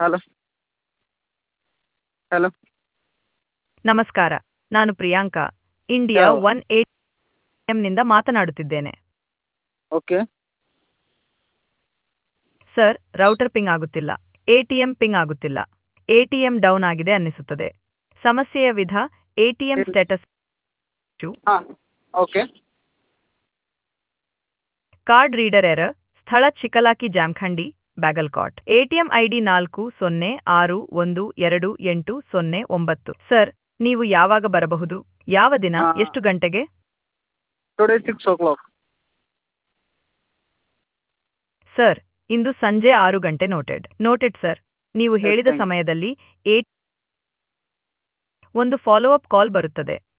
Hello hello ನಮಸ್ಕಾರ ನಾನು Priyanka India ಯಾವ? ಒನ್ ಏಟ್ ಎಂನಿಂದ ಮಾತನಾಡುತ್ತಿದ್ದೇನೆ ಓಕೆ ಸರ್ ರೌಟರ್ ಪಿಂಗ್ ಆಗುತ್ತಿಲ್ಲ ಎಟಿಎಂ ಪಿಂಗ್ ಆಗುತ್ತಿಲ್ಲ ಎಟಿಎಂ ಡೌನ್ ಆಗಿದೆ ಅನ್ನಿಸುತ್ತದೆ ಸಮಸ್ಯೆಯ ವಿಧ ಎಟಿಎಂ ಇಲ್ಲ. ಸ್ಟೇಟಸ್ ಹಾಂ ಓಕೆ ಕಾರ್ಡ್ ರೀಡರ್ ಎರರ್ ಸ್ಥಳ ಚಿಕಲಾಕಿ ಜಾಮ್ಖಂಡಿ ಬ್ಯಾಗಲ್ಕಾಟ್ ಎಟಿಎಂ ಐಡಿ ನಾಲ್ಕು ಸೊನ್ನೆ ಆರು ಒಂದು ಎರಡು ಎಂಟು ಸೊನ್ನೆ ಒಂಬತ್ತು ಸರ್ ನೀವು ಯಾವಾಗ ಬರಬಹುದು ಯಾವ ದಿನ ಹಾ. ಎಷ್ಟು ಗಂಟೆಗೆ today six o'clock sir ಇಂದು ಸಂಜೆ ಆರು ಗಂಟೆ ನೋಟೆಡ್ ನೋಟೆಡ್ ಸರ್ ನೀವು ಹೇಳಿದ thank you. ಸಮಯದಲ್ಲಿ ಏಟ್ ಒಂದು ಫಾಲೋ ಅಪ್ ಕಾಲ್ ಬರುತ್ತದೆ